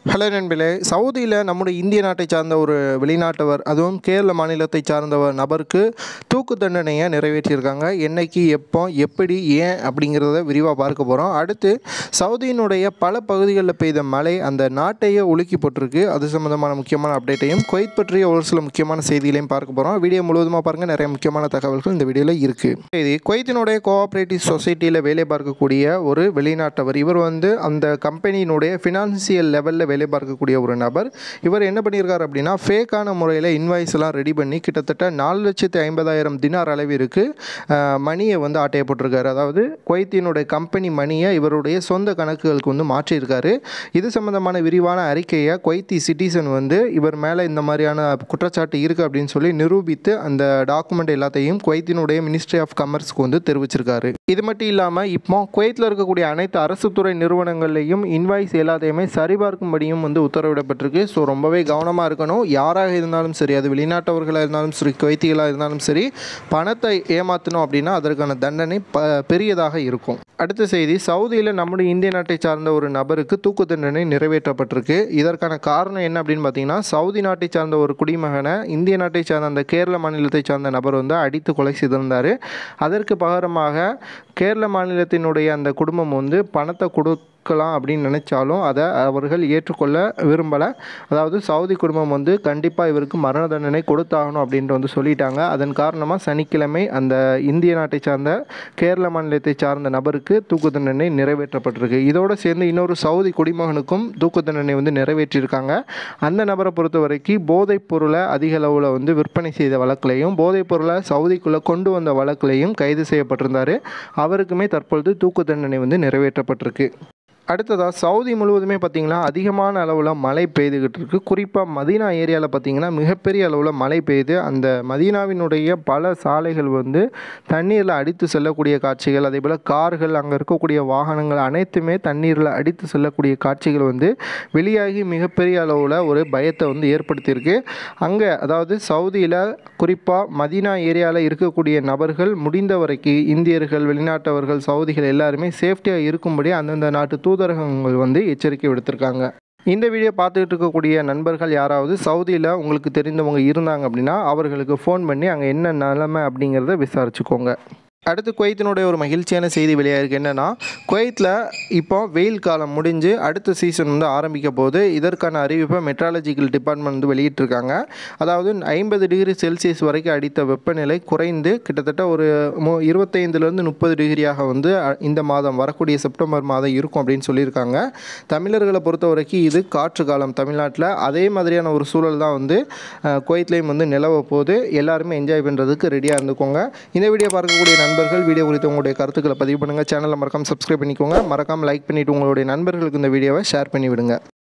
hello நண்பர்களே சவுதியில் நம்முடைய இந்திய நாட்டை சார்ந்த ஒரு வெளிநாட்டவர் அதுவும் கேரள மாநிலத்தை சார்ந்தவர் நபருக்கு தூக்கு தண்டனையை நிறைவேற்றியிருக்காங்க என்னைக்கு எப்போ எப்படி ஏன் அப்படிங்கிறத விரிவாக பார்க்க போகிறோம் அடுத்து சவுதியினுடைய பல பகுதிகளில் பெய்த மழை அந்த நாட்டையே உலுக்கி போட்டிருக்கு அது சம்மந்தமான முக்கியமான அப்டேட்டையும் குவைத் பற்றிய ஒரு சில முக்கியமான செய்திகளையும் பார்க்க போகிறோம் வீடியோ முழுவதுமாக பாருங்கள் நிறைய முக்கியமான தகவல்கள் இந்த வீடியோவில் இருக்குது இது குவைத்தினுடைய கோஆப்ரேட்டிவ் சொசைட்டியில் வேலை பார்க்கக்கூடிய ஒரு வெளிநாட்டவர் இவர் வந்து அந்த கம்பெனியினுடைய ஃபினான்சியல் லெவலில் வேலை பார்க்கக்கூடிய ஒரு நபர் இவர் என்ன பண்ணியிருக்காரு அப்படின்னா ஃபேக்கான முறையில் இன்வாய்ஸ் எல்லாம் ரெடி பண்ணி கிட்டத்தட்ட நாலு லட்சத்து ஐம்பதாயிரம் தினார் அளவிற்கு அஹ், மணியை வந்து ஆட்டைய போட்டிருக்காரு அதாவது குவைத்தினுடைய கம்பெனி மணியை இவருடைய சொந்த கணக்குகளுக்கு வந்து மாற்றியிருக்காரு இது சம்பந்தமான விரிவான அறிக்கையை குவைத்தி சிட்டிசன் வந்து இவர் மேலே இந்த மாதிரியான குற்றச்சாட்டு இருக்குது அப்படின்னு சொல்லி நிரூபித்து அந்த டாக்குமெண்ட் எல்லாத்தையும் குவைத்தினுடைய மினிஸ்ட்ரி ஆஃப் கமர்ஸ்க்கு வந்து தெரிவிச்சிருக்காரு இது மட்டும் இல்லாமல் இப்போ குவைத்தில் இருக்கக்கூடிய அனைத்து அரசு துறை நிறுவனங்கள்லையும் இன்வாய்ஸ் எல்லாத்தையுமே சரிபார்க்கும்படியும் வந்து உத்தரவிடப்பட்டிருக்கு ஸோ ரொம்பவே கவனமாக இருக்கணும் யாராக இருந்தாலும் சரி அது வெளிநாட்டவர்களாக இருந்தாலும் சரி குவைத்திகளாக இருந்தாலும் சரி பணத்தை ஏமாற்றணும் அப்படின்னா அதற்கான தண்டனை ப பெரியதாக இருக்கும் அடுத்த செய்தி சவுதியில் நம்முடைய இந்திய நாட்டை சார்ந்த ஒரு நபருக்கு தூக்கு தண்டனை நிறைவேற்றப்பட்டிருக்கு இதற்கான காரணம் என்ன அப்படின்னு பார்த்தீங்கன்னா சவுதி நாட்டை சார்ந்த ஒரு குடிமகனை இந்திய நாட்டை சார்ந்த அந்த கேரள மாநிலத்தை சார்ந்த நபர் வந்து அடித்து கொலை செய்திருந்தார் அதற்கு பகரமாக கேரள மாநிலத்தினுடைய அந்த குடும்பம் வந்து பணத்தை கொடுக்கலாம் அப்படின்னு நினைச்சாலும் அதை அவர்கள் ஏற்றுக்கொள்ள விரும்பலை அதாவது சவுதி குடும்பம் வந்து கண்டிப்பாக இவருக்கு மரண தண்டனை கொடுத்தாகணும் அப்படின்ட்டு வந்து சொல்லிட்டாங்க அதன் காரணமாக சனிக்கிழமை அந்த இந்திய நாட்டை சார்ந்த கேரள மாநிலத்தை சார்ந்த நபருக்கு தூக்கு தண்டனை நிறைவேற்றப்பட்டிருக்கு இதோடு சேர்ந்து இன்னொரு சவுதி குடிமகனுக்கும் தூக்கு தண்டனை வந்து நிறைவேற்றியிருக்காங்க அந்த நபரை பொறுத்த வரைக்கும் போதைப் பொருளை அதிக அளவில் வந்து விற்பனை செய்த வழக்கிலையும் போதைப் பொருளை சவுதிக்குள்ளே கொண்டு வந்த வழக்கிலையும் கைது செய்யப்பட்டிருந்தார் அவருக்குமே தற்பொழுது தூக்கு தண்டனை வந்து நிறைவேற்றப்பட்டிருக்கு அடுத்ததாக சவுதி முழுவதுமே பார்த்திங்கன்னா அதிகமான அளவில் மழை பெய்துகிட்டு இருக்கு குறிப்பாக மதீனா ஏரியாவில் பார்த்திங்கன்னா மிகப்பெரிய அளவில் மழை பெய்யுது அந்த மதீனாவினுடைய பல சாலைகள் வந்து தண்ணீரில் அடித்து செல்லக்கூடிய காட்சிகள் அதே போல் கார்கள் அங்கே இருக்கக்கூடிய வாகனங்கள் அனைத்துமே தண்ணீரில் அடித்து செல்லக்கூடிய காட்சிகள் வந்து வெளியாகி மிகப்பெரிய அளவில் ஒரு பயத்தை வந்து ஏற்படுத்தியிருக்கு அங்கே அதாவது சவுதியில் குறிப்பாக மதீனா ஏரியாவில் இருக்கக்கூடிய நபர்கள் முடிந்த வரைக்கும் இந்தியர்கள் வெளிநாட்டவர்கள் சவுதிகள் எல்லாருமே சேஃப்டியாக இருக்கும்படி அந்தந்த நாட்டு தூதரகங்கள் வந்து எச்சரிக்கை விடுத்திருக்காங்க இந்த வீடியோ பார்த்துக்கிட்டு இருக்கக்கூடிய நண்பர்கள் யாராவது சவுதியில் உங்களுக்கு தெரிந்தவங்க இருந்தாங்க அப்படின்னா அவர்களுக்கு ஃபோன் பண்ணி அங்கே என்ன நிலைமை அப்படிங்கிறத விசாரிச்சுக்கோங்க அடுத்து குவைத்தினுடைய ஒரு மகிழ்ச்சியான செய்தி வெளியாயிருக்கு என்னென்னா குவைத்தில் இப்போ வெயில் காலம் முடிஞ்சு அடுத்த சீசன் வந்து ஆரம்பிக்க போது இதற்கான அறிவிப்பை மெட்ராலஜிக்கல் டிபார்ட்மெண்ட் வந்து வெளியிட்டிருக்காங்க அதாவது ஐம்பது டிகிரி செல்சியஸ் வரைக்கும் அடித்த வெப்பநிலை குறைந்து கிட்டத்தட்ட ஒரு மு இருபத்தைந்துலேருந்து முப்பது டிகிரியாக வந்து அ- இந்த மாதம் வரக்கூடிய செப்டம்பர் மாதம் இருக்கும் அப்படின்னு சொல்லியிருக்காங்க தமிழர்களை பொறுத்த வரைக்கும் இது காற்று காலம் தமிழ்நாட்டில் அதே மாதிரியான ஒரு சூழல் தான் வந்து அஹ், குவைத்லேயும் வந்து நிலவ போது எல்லாருமே என்ஜாய் பண்ணுறதுக்கு ரெடியாக இருந்துக்கோங்க இந்த வீடியோ பார்க்கக்கூடிய நண்பர்கள் வீடியோ குறித்து உங்களுடைய கருத்துக்களை பதிவு பண்ணுங்கள் சேனலை மறக்காம சப்ஸ்கிரைப் பண்ணிக்கோங்க மறக்காம லைக் பண்ணிவிட்டு உங்களுடைய நண்பர்களுக்கு இந்த வீடியோவை ஷேர் பண்ணி விடுங்க